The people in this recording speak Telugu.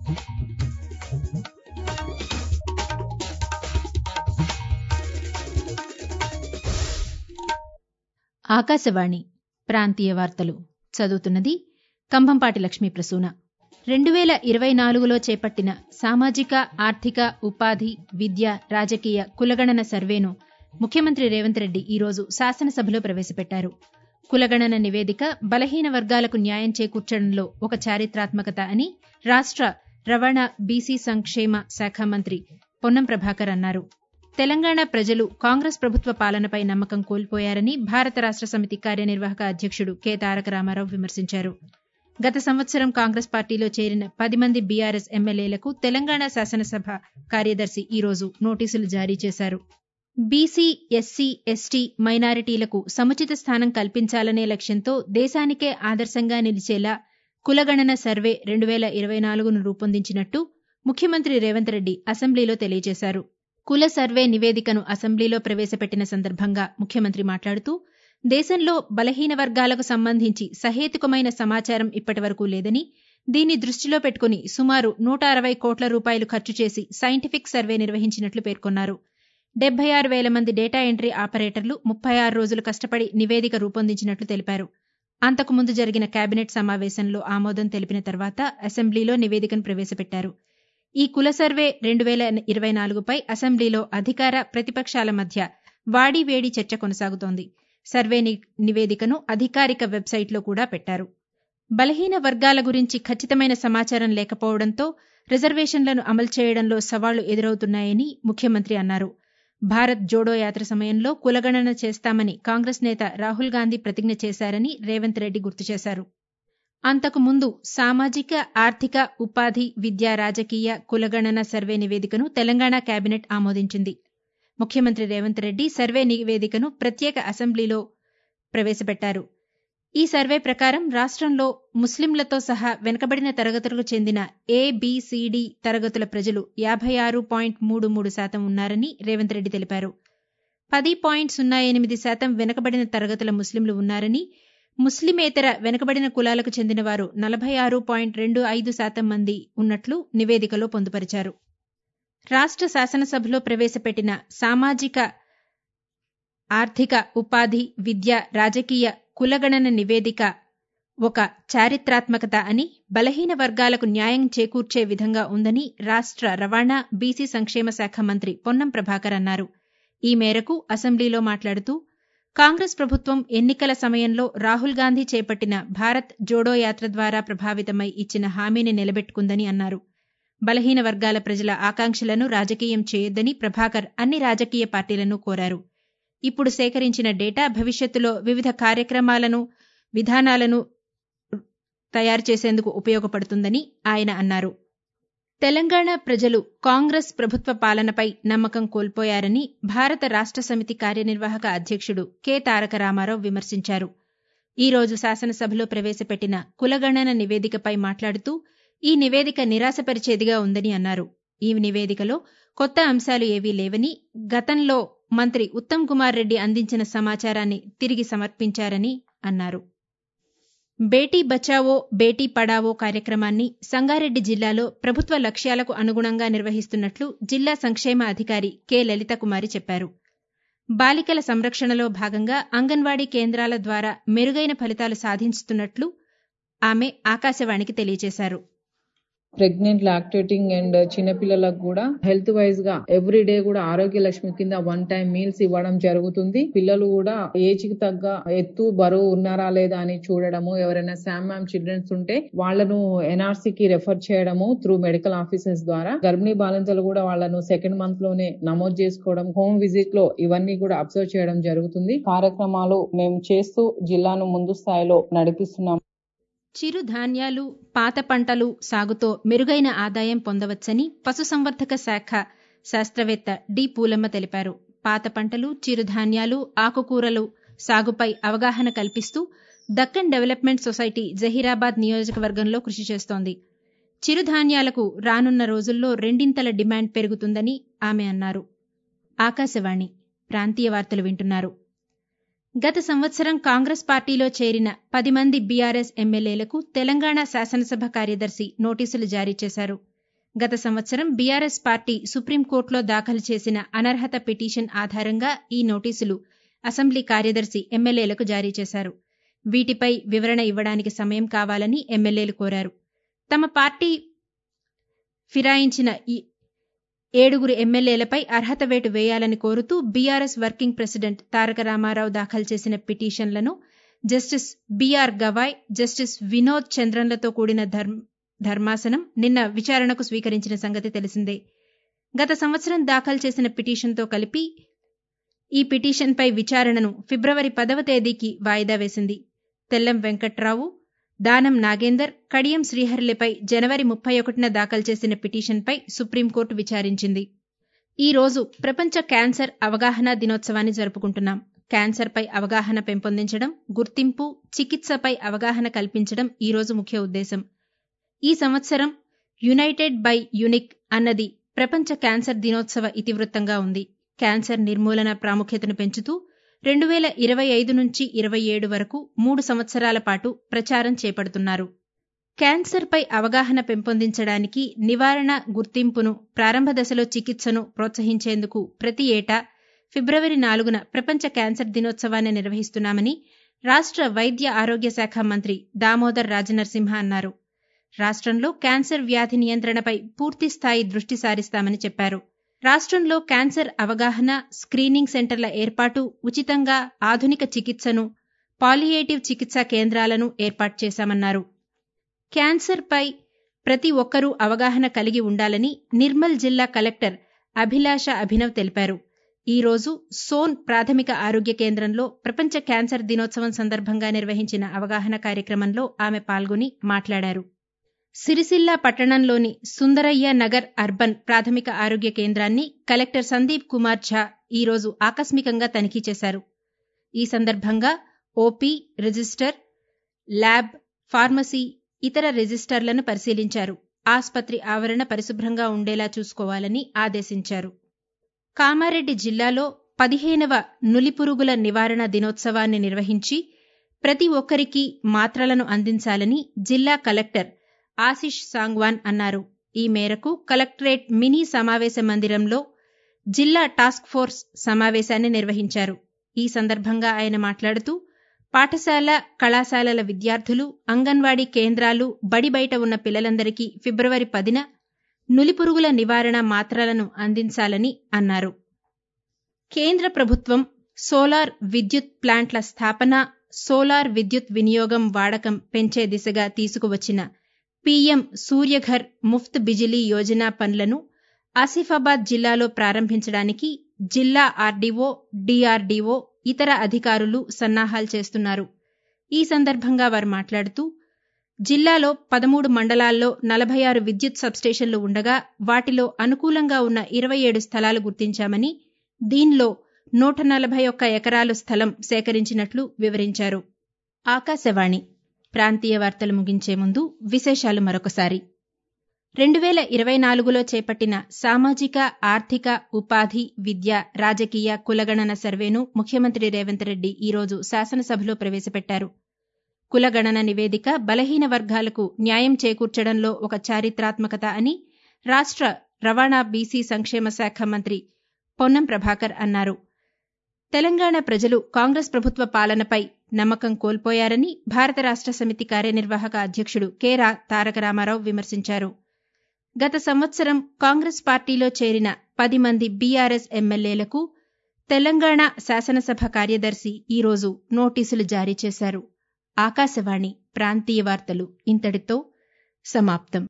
ఆకాశవాణి ప్రాంతీయ వార్తలు చదువుతున్నది కంభంపాటి లక్ష్మీ ప్రసూన రెండు వేల ఇరవై నాలుగులో చేపట్టిన సామాజిక ఆర్థిక ఉపాధి విద్య రాజకీయ కులగణన సర్వేను ముఖ్యమంత్రి రేవంత్ రెడ్డి ఈరోజు శాసనసభలో ప్రవేశపెట్టారు కులగణన నివేదిక బలహీన వర్గాలకు న్యాయం చేకూర్చడంలో ఒక చారిత్రాత్మకత అని రాష్ట రవాణా బీసీ సంక్షేమ శాఖ మంత్రి పొన్నం ప్రభాకర్ అన్నారు తెలంగాణ ప్రజలు కాంగ్రెస్ ప్రభుత్వ పాలనపై నమ్మకం కోల్పోయారని భారత రాష్ట సమితి కార్యనిర్వాహక అధ్యక్షుడు కె తారక రామారావు విమర్శించారు గత సంవత్సరం కాంగ్రెస్ పార్టీలో చేరిన పది మంది బీఆర్ఎస్ ఎమ్మెల్యేలకు తెలంగాణ శాసనసభ కార్యదర్శి ఈరోజు నోటీసులు జారీ చేశారు బీసీ ఎస్సీ ఎస్టీ మైనారిటీలకు సముచిత స్థానం కల్పించాలనే లక్ష్యంతో దేశానికే ఆదర్శంగా నిలిచేలా కులగణన సర్వే రెండు వేల ఇరవై నాలుగును రూపొందించినట్టు ముఖ్యమంత్రి రేవంత్ రెడ్డి అసెంబ్లీలో తెలియజేశారు కుల సర్వే నివేదికను అసెంబ్లీలో ప్రవేశపెట్టిన సందర్భంగా ముఖ్యమంత్రి మాట్లాడుతూ దేశంలో బలహీన వర్గాలకు సంబంధించి సహేతుకమైన సమాచారం ఇప్పటివరకు లేదని దీన్ని దృష్టిలో పెట్టుకుని సుమారు నూట అరవై కోట్ల రూపాయలు ఖర్చు చేసి సైంటిఫిక్ సర్వే నిర్వహించినట్లు పేర్కొన్నారు డెబ్బై ఆరు వేల మంది డేటా ఎంట్రీ ఆపరేటర్లు ముప్పై ఆరు రోజులు కష్టపడి నివేదిక రూపొందించినట్లు తెలిపారు అంతకుముందు జరిగిన కేబినెట్ సమావేశంలో ఆమోదం తెలిపిన తర్వాత అసెంబ్లీలో నివేదికను ప్రవేశపెట్టారు ఈ కుల సర్వే రెండు వేల ఇరవై నాలుగుపై అసెంబ్లీలో అధికార ప్రతిపక్షాల మధ్య వాడీవేడి చర్చ కొనసాగుతోంది సర్వే నివేదికను అధికారిక వెబ్సైట్లో కూడా పెట్టారు బలహీన వర్గాల గురించి ఖచ్చితమైన సమాచారం లేకపోవడంతో రిజర్వేషన్లను అమలు చేయడంలో సవాళ్లు ఎదురవుతున్నాయని ముఖ్యమంత్రి అన్నారు భారత్ జోడో యాత్ర సమయంలో కులగణన చేస్తామని కాంగ్రెస్ నేత రాహుల్ గాంధీ ప్రతిజ్ఞ చేశారని రేవంత్ రెడ్డి గుర్తు చేశారు అంతకుముందు సామాజిక ఆర్థిక ఉపాధి విద్యా రాజకీయ కులగణన సర్వే నివేదికను తెలంగాణ కేబినెట్ ఆమోదించింది ముఖ్యమంత్రి రేవంత్ రెడ్డి సర్వే నివేదికను ప్రత్యేక అసెంబ్లీలో ప్రవేశపెట్టారు ఈ సర్వే ప్రకారం రాష్ట్రంలో ముస్లింలతో సహా వెనుకబడిన తరగతులకు చెందిన ఏబిసిడి తరగతుల ప్రజలు యాభై ఆరు పాయింట్ మూడు మూడు శాతం ఉన్నారని రేవంత్ రెడ్డి తెలిపారు పది పాయింట్ సున్నా ఎనిమిది శాతం వెనుకబడిన తరగతుల ముస్లింలు ఉన్నారని ముస్లిమేతర వెనుకబడిన కులాలకు చెందిన వారు నలభై ఆరు పాయింట్ రెండు ఐదు శాతం మంది ఉన్నట్లు నివేదికలో పొందుపరిచారు రాష్ట్ర శాసనసభలో ప్రవేశపెట్టిన సామాజిక ఆర్థిక ఉపాధి విద్య రాజకీయ కులగణన నివేదిక ఒక చారిత్రాత్మకత అని బలహీన వర్గాలకు న్యాయం చేకూర్చే విధంగా ఉందని రాష్ట్ర రవాణా బీసీ సంక్షేమ శాఖ మంత్రి పొన్నం ప్రభాకర్ అన్నారు ఈ మేరకు అసెంబ్లీలో మాట్లాడుతూ కాంగ్రెస్ ప్రభుత్వం ఎన్నికల సమయంలో రాహుల్ గాంధీ చేపట్టిన భారత్ జోడో యాత్ర ద్వారా ప్రభావితమై ఇచ్చిన హామీని నిలబెట్టుకుందని అన్నారు బలహీన వర్గాల ప్రజల ఆకాంక్షలను రాజకీయం చేయొద్దని ప్రభాకర్ అన్ని రాజకీయ పార్టీలను కోరారు ఇప్పుడు సేకరించిన డేటా భవిష్యత్తులో వివిధ కార్యక్రమాలను విధానాలను తయారు చేసేందుకు ఉపయోగపడుతుందని ఆయన అన్నారు తెలంగాణ ప్రజలు కాంగ్రెస్ ప్రభుత్వ పాలనపై నమ్మకం కోల్పోయారని భారత రాష్ట సమితి కార్యనిర్వాహక అధ్యక్షుడు కె తారక రామారావు విమర్శించారు ఈ రోజు శాసనసభలో ప్రవేశపెట్టిన కులగణన నివేదికపై మాట్లాడుతూ ఈ నివేదిక నిరాశపరిచేదిగా ఉందని అన్నారు ఈ నివేదికలో కొత్త అంశాలు ఏవీ లేవని గతంలో మంత్రి ఉత్తమ్ కుమార్ రెడ్డి అందించిన సమాచారాన్ని తిరిగి సమర్పించారని అన్నారు బేటీ బచావో బేటీ పడావో కార్యక్రమాన్ని సంగారెడ్డి జిల్లాలో ప్రభుత్వ లక్ష్యాలకు అనుగుణంగా నిర్వహిస్తున్నట్లు జిల్లా సంక్షేమ అధికారి కె లలిత కుమారి చెప్పారు బాలికల సంరక్షణలో భాగంగా అంగన్వాడీ కేంద్రాల ద్వారా మెరుగైన ఫలితాలు సాధించుతున్నట్లు ఆమె ఆకాశవాణికి తెలియజేశారు ప్రెగ్నెంట్ లాక్టేటింగ్ అండ్ చిన్నపిల్లలకు కూడా హెల్త్ వైజ్ గా ఎవ్రీ డే కూడా ఆరోగ్య లక్ష్మి కింద వన్ టైం మీల్స్ ఇవ్వడం జరుగుతుంది పిల్లలు కూడా ఏజ్ కి తగ్గ ఎత్తు బరువు ఉన్నారా లేదా అని చూడడము ఎవరైనా శామ్ మ్యామ్ చిల్డ్రన్స్ ఉంటే వాళ్ళను ఎన్ఆర్సీ కి రెఫర్ చేయడము త్రూ మెడికల్ ఆఫీసర్స్ ద్వారా గర్భిణీ బాలింతలు కూడా వాళ్ళను సెకండ్ మంత్ లోనే నమోదు చేసుకోవడం హోమ్ విజిట్ లో ఇవన్నీ కూడా అబ్జర్వ్ చేయడం జరుగుతుంది కార్యక్రమాలు మేము చేస్తూ జిల్లాను ముందు స్థాయిలో నడిపిస్తున్నాం చిరుధాన్యాలు పాత పంటలు సాగుతో మెరుగైన ఆదాయం పొందవచ్చని పశుసంవర్ధక శాఖ శాస్త్రవేత్త డి పూలమ్మ తెలిపారు పాత పంటలు చిరుధాన్యాలు ఆకుకూరలు సాగుపై అవగాహన కల్పిస్తూ దక్కన్ డెవలప్మెంట్ సొసైటీ జహీరాబాద్ నియోజకవర్గంలో కృషి చేస్తోంది చిరుధాన్యాలకు రానున్న రోజుల్లో రెండింతల డిమాండ్ పెరుగుతుందని ఆమె అన్నారు ఆకాశవాణి ప్రాంతీయ వార్తలు వింటున్నారు గత సంవత్సరం కాంగ్రెస్ పార్టీలో చేరిన పది మంది బీఆర్ఎస్ ఎమ్మెల్యేలకు తెలంగాణ శాసనసభ కార్యదర్శి నోటీసులు జారీ చేశారు గత సంవత్సరం బీఆర్ఎస్ పార్టీ సుప్రీంకోర్టులో దాఖలు చేసిన అనర్హత పిటిషన్ ఆధారంగా ఈ నోటీసులు అసెంబ్లీ కార్యదర్శి ఎమ్మెల్యేలకు జారీ చేశారు వీటిపై వివరణ ఇవ్వడానికి సమయం కావాలని ఎమ్మెల్యేలు కోరారు తమ పార్టీ ఫిరాయించిన ఈ ఏడుగురు ఎమ్మెల్యేలపై అర్హత వేటు వేయాలని కోరుతూ BRS working president Taraka Ramarao దాఖలు చేసిన పిటిషన్లను justice B R Gavai justice Vinod చంద్రన్లతో కూడిన ధర్మాసనం నిన్న విచారణకు స్వీకరించిన సంగతి తెలిసిందే గత సంవత్సరం దాఖలు చేసిన పిటిషన్తో కలిపి ఈ పిటిషన్పై విచారణను ఫిబ్రవరి పదవ తేదీకి వాయిదా వేసింది తెల్లం వెంకట్రావు దానం నాగేందర్ కడియం శ్రీహర్లపై జనవరి ముప్పై ఒకటిన దాఖలు చేసిన పిటిషన్పై సుప్రీంకోర్టు విచారించింది ఈ రోజు ప్రపంచ క్యాన్సర్ అవగాహన దినోత్సవాన్ని జరుపుకుంటున్నాం క్యాన్సర్పై అవగాహన పెంపొందించడం గుర్తింపు చికిత్సపై అవగాహన కల్పించడం ఈ రోజు ముఖ్య ఉద్దేశం ఈ సంవత్సరం యునైటెడ్ బై యునిక్ అన్నది ప్రపంచ క్యాన్సర్ దినోత్సవ ఇతివృత్తంగా ఉంది క్యాన్సర్ నిర్మూలన ప్రాముఖ్యతను పెంచుతూ రెండు వేల ఇరవై ఐదు నుంచి ఇరవై ఏడు వరకు మూడు సంవత్సరాల పాటు ప్రచారం చేపడుతున్నారు క్యాన్సర్పై అవగాహన పెంపొందించడానికి నివారణ గుర్తింపును ప్రారంభ దశలో చికిత్సను ప్రోత్సహించేందుకు ప్రతి ఏటా ఫిబ్రవరి నాలుగున ప్రపంచ క్యాన్సర్ దినోత్సవాన్ని నిర్వహిస్తున్నామని రాష్ట్ర వైద్య ఆరోగ్య శాఖ మంత్రి దామోదర్ రాజనరసింహ అన్నారు రాష్ట్రంలో క్యాన్సర్ వ్యాధి నియంత్రణపై పూర్తిస్థాయి దృష్టి సారిస్తామని చెప్పారు రాష్ట్రంలో క్యాన్సర్ అవగాహన స్క్రీనింగ్ సెంటర్ల ఏర్పాటు ఉచితంగా ఆధునిక చికిత్సను పాలియేటివ్ చికిత్సా కేంద్రాలను ఏర్పాటు చేశామన్నారు క్యాన్సర్పై ప్రతి ఒక్కరూ అవగాహన కలిగి ఉండాలని నిర్మల్ జిల్లా కలెక్టర్ అభిలాష అభినవ్ తెలిపారు ఈ రోజు సోన్ ప్రాథమిక ఆరోగ్య కేంద్రంలో ప్రపంచ క్యాన్సర్ దినోత్సవం సందర్భంగా నిర్వహించిన అవగాహన కార్యక్రమంలో ఆమె పాల్గొని మాట్లాడారు సిరిసిల్ల పట్టణంలోని సుందరయ్య నగర్ అర్బన్ ప్రాథమిక ఆరోగ్య కేంద్రాన్ని కలెక్టర్ సందీప్ కుమార్ ఝా ఈరోజు ఆకస్మికంగా తనిఖీ చేశారు ఈ సందర్భంగా ఓపీ రిజిస్టర్ ల్యాబ్ ఫార్మసీ ఇతర రిజిస్టర్లను పరిశీలించారు ఆస్పత్రి ఆవరణ పరిశుభ్రంగా ఉండేలా చూసుకోవాలని ఆదేశించారు కామారెడ్డి జిల్లాలో పదిహేనవ నులిపురుగుల నివారణ దినోత్సవాన్ని నిర్వహించి ప్రతి ఒక్కరికి మాత్రలను అందించాలని జిల్లా కలెక్టర్ ఆశిష్ సాంగ్వాన్ అన్నారు ఈ మేరకు కలెక్టరేట్ మినీ సమావేశ మందిరంలో జిల్లా టాస్క్ ఫోర్స్ సమావేశాన్ని నిర్వహించారు ఈ సందర్భంగా ఆయన మాట్లాడుతూ పాఠశాల కళాశాలల విద్యార్థులు అంగన్వాడీ కేంద్రాలు బడి బయట ఉన్న పిల్లలందరికీ ఫిబ్రవరి పదిన నులిపురుగుల నివారణ మాత్రలను అందించాలని అన్నారు కేంద్ర ప్రభుత్వం సోలార్ విద్యుత్ ప్లాంట్ల స్థాపన సోలార్ విద్యుత్ వినియోగం వాడకం పెంచే దిశగా తీసుకువచ్చిన పీఎం సూర్యఘర్ ముఫ్త్ బిజిలీ యోజన పనులను ఆసిఫాబాద్ జిల్లాలో ప్రారంభించడానికి జిల్లా ఆర్డీఓ డీఆర్డీఓ ఇతర అధికారులు సన్నాహాలు చేస్తున్నారు ఈ సందర్భంగా వారు మాట్లాడుతూ జిల్లాలో పదమూడు మండలాల్లో నలభై ఆరు విద్యుత్ సబ్స్టేషన్లు ఉండగా వాటిలో అనుకూలంగా ఉన్న ఇరవై ఏడు స్థలాలు గుర్తించామని దీనిలో నూట నలభై ఒక్క ఎకరాలు స్థలం సేకరించినట్లు వివరించారు ఆకాశవాణి ప్రాంతీయ వార్తలు ముగించే ముందు విశేషాలు మరొకసారి రెండు వేల ఇరవై నాలుగులో చేపట్టిన సామాజిక ఆర్థిక ఉపాధి విద్య రాజకీయ కులగణన సర్వేను ముఖ్యమంత్రి రేవంత్ రెడ్డి ఈరోజు శాసనసభలో ప్రవేశపెట్టారు కులగణన నివేదిక బలహీన వర్గాలకు న్యాయం చేకూర్చడంలో ఒక చారిత్రాత్మకత అని రాష్ట్ర రవాణా బీసీ సంక్షేమ శాఖ మంత్రి పొన్నం ప్రభాకర్ అన్నారు తెలంగాణ ప్రజలు కాంగ్రెస్ ప్రభుత్వ పాలనపై నమ్మకం కోల్పోయారని భారత రాష్ట్ర సమితి కార్యనిర్వాహక అధ్యక్షుడు కె తారక రామారావు విమర్శించారు గత సంవత్సరం కాంగ్రెస్ పార్టీలో చేరిన పది మంది బీఆర్ఎస్ ఎమ్మెల్యేలకు తెలంగాణ శాసనసభ కార్యదర్శి ఈరోజు నోటీసులు జారీ చేశారు ఆకాశవాణి ప్రాంతీయ వార్తలు ఇంతటితో సమాప్తం